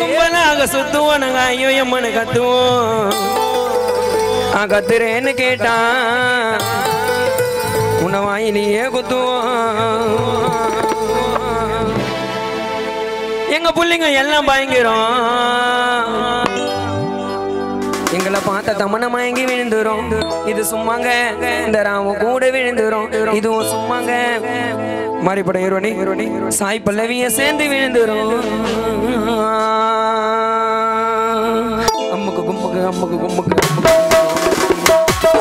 கும்பலாக சுத்துவோம் நாங்க ஐயோ எம்மனு கத்துவோம் ஆ கத்துறேன்னு கேட்டான் உன்னை வாயிலேயே குத்துவோம் எங்க புள்ளைங்க எல்லாம் பயங்கரம் எங்களை பார்த்த தமன மயங்கி விழுந்துரும் இது சும்மாங்க இந்த ராம கூட விழுந்துரும் இதுவும் சும்மாங்க மாறிப்பட இருவனி இருவனி சாய் பல்லவிய சேர்ந்து விழுந்துரும் அம்முக்கு கும்முக்கு அம்முக்கு கும்முக்கு அம்முக்கு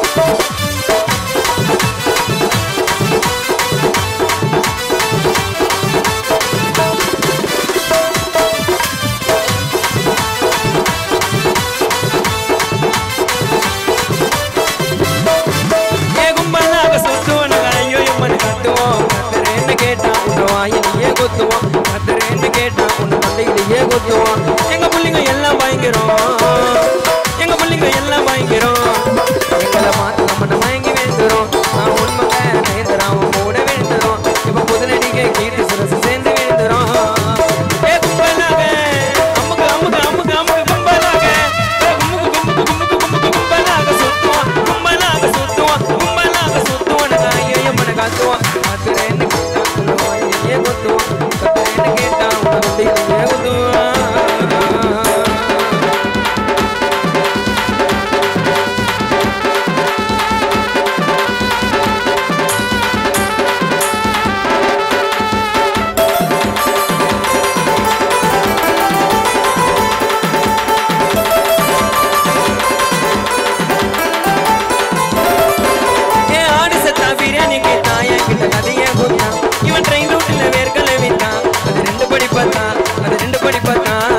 ஏ கும்பலாக சுத்துவோம் நாங்க ஐயோ எம்மனு கத்துவோம் கத்துறேன்னு கேட்டா உன் வாயிலேயே குத்துவோம் கத்துறேன்னு கேட்டா உன் மண்டையிலேயே குத்துவோம் எங்க புள்ளைங்க எல்லாம் பயங்கரம் எங்க புள்ளைங்க எல்லாம் பயங்கரம் எங்களை பார்த்து நம்ம மயங்கி விழுந்துரும் நான் உண்மைங்க நேந்தராம கூட விழுந்துரும் இப்ப புதுநடிகை கீட்டு சுரசு சேர்ந்து விழுந்துரும் ஏ கும்பலாக அம்முக்கு அம்முக்கு அம்முக்கு அம்முக்கு கும்பலாக ஏ கும்முக்கு கும்முக்கு கும்முக்கு கும்முக்கு கும்பலாக சுத்துவோம் கும்பலாக சுத்துவோம் கும்பலாக சுத்துவோம் நாங்க ஐயோ மன காத்துவோம் காத்துறேன்னு கேட்டா உன்னை வாயிலேயே குத்துவோம் கத்துறேன்னு கேட்டா உன்னை வண்டியிலேயே குத்துவோம் ஏ ஆடு செத்தா பிரியாணி கேட்டா என் கிட்ட கதைய கொடுத்தான் இவன் ட்ரெயின் ரூட்ல வேர்க்கலை விட்டான் அது ரெண்டு படி பார்த்தான் அது ரெண்டு படி பார்த்தான்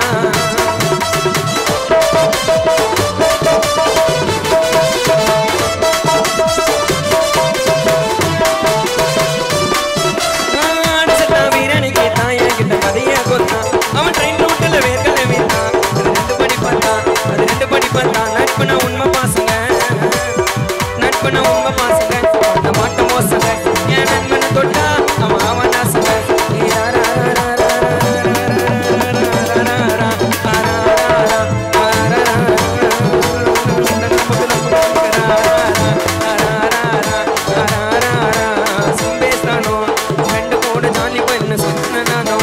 ஆடு செத்தா பிரியாணி கேட்டா என் கிட்ட கதைய கொடுத்தான் அவன் ட்ரெயின் ரூட்ல வேர்க்கலை விட்டான் அது ரெண்டு படி பார்த்தான் அது ரெண்டு படி பார்த்தான் நட்புனா உண்மை பாசங்க நட்புனா உண்மை பாசங்க அந்த மாட்ட மோசங்க என் நண்பனை தொட்டா அவன் அவன் ஆசங்க சும்பேஸ்தானோ ரெண்டு கோடு ஜாலி பண்ணு சுத்தனானோ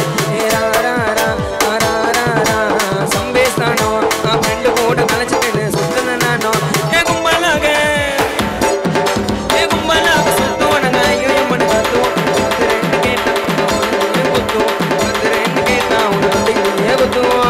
சம்பேஸ்தானோ ரெண்டு கோடு கலைச்சிட்டு சுத்தனானோ ஏ கும்பலாக ஏ கும்பலாக சுத்துவோம் நாங்க ஐயோ எம்மனு கத்துவோம் அது ரெண்டு கேட்டா உன்னை குத்துவோம் அது ரெண்டு கேட்டா உன்னை வந்து இங்கே குத்துவோம்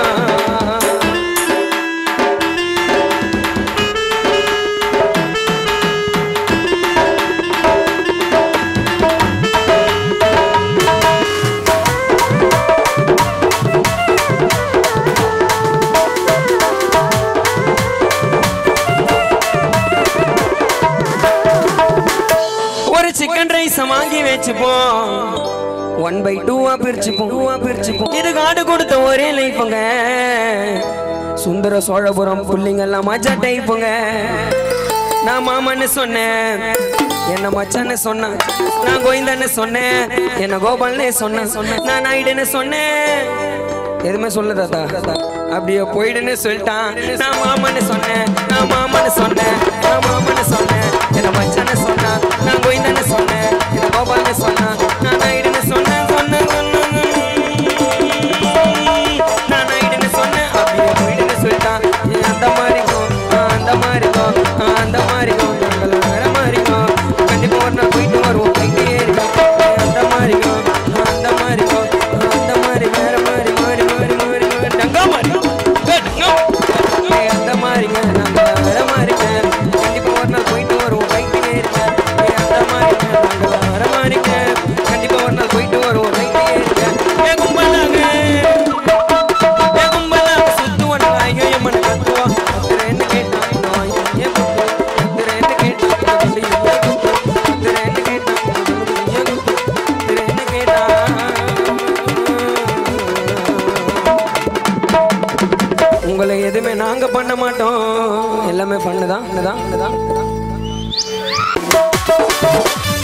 ஒரு சிக்கன் ரைஸ் வாங்கி வச்சுப்போம் ஒன் பை டூவா பிரிச்சுப்போம் டூவா பிரிச்சுப்போம் இது காடு கொடுத்த ஒரே லைஃபுங்க சுந்தர சோழபுரம் புள்ளிங்க எல்லாம் மஜா டைப்புங்க நான் மாமன்னு சொன்னேன் என்ன மச்சான்னு சொன்னான் நான் கோவிந்தன்னு சொன்னேன் என்ன கோபால்னே சொன்னேன் சொன்னேன் நான் நாயுடுன்னு சொன்னேன் எதுவுமே சொல்ல தாத்தா அப்படியே போயிடுன்னு சொல்லிட்டான் நான் மாமன்னு சொன்னேன் நான் மாமன்னு சொன்னேன் நான் மாமன்னு சொன்னேன் என்ன மச்சான்னு சொன்னான் நான் கோவிந்தன்னு சொன்னேன் என்ன கோபால்னு சொன்னான் நான் நாயுடுன்னு சொன்னேன் சொன்னேன் சொன்னேன் நான் நாயுடுன்னு சொன்னேன் அப்படியே போயிடுன்னு சொல்லிட்டான் நீ அந்த மாதிரிக்கும் நான் அந்த மாதிரிக்கும் நான் அந்த மாதிரிக்கும் நாங்கள் வேற மாதிரிக்கும் கண்டிப்பா ஒரு நாள் போயிட்டு வருவோம் போயிட்டே இருக்கோம் அந்த மாதிரிக்கும் நான் அந்த மாதிரிக்கும் நான் அந்த மாதிரி வேற மாதிரி மாறி மாறி மாறி மாறி டங்கா மாதிரி ஏய், டங்கா. ஏய், அந்த மாதிரிங்க நாங்கள் வேற மாதிரிங்க கண்டிப்பா ஒரு நாள் போயிட்டு வருவோம் போயிட்டே இருக்கேன் ஏய், அந்த மாதிரிங்க நாங்கள் வேற மாதிரிங்க கண்டிப்பா ஒரு நாள் போயிட்டு வருவோம் போயிட்டே இருக்கேன் ஏ கும்பலாங்க ஏ கும்பலாக சுத்துவோம் நாங்கள் ஐயோ எம்மனு கத்துவோம் கத்துறேன்னு கேட்டா இந்த வாங்கி ஏன் குத்துவோம் கத்துறேன்னு கேட்டா இந்த குண்டு ஏன் குத்துவோம் கத்துறேன்னு கேட்டா இந்த குண்டு ஏன் குத்துவோம் கத்துறேன்னு கேட்டா உங்களை எதுவுமே நாங்க பண்ண மாட்டோம் எல்லாமே பண்ணுதான் பண்ணுதான் பண்ணுதான்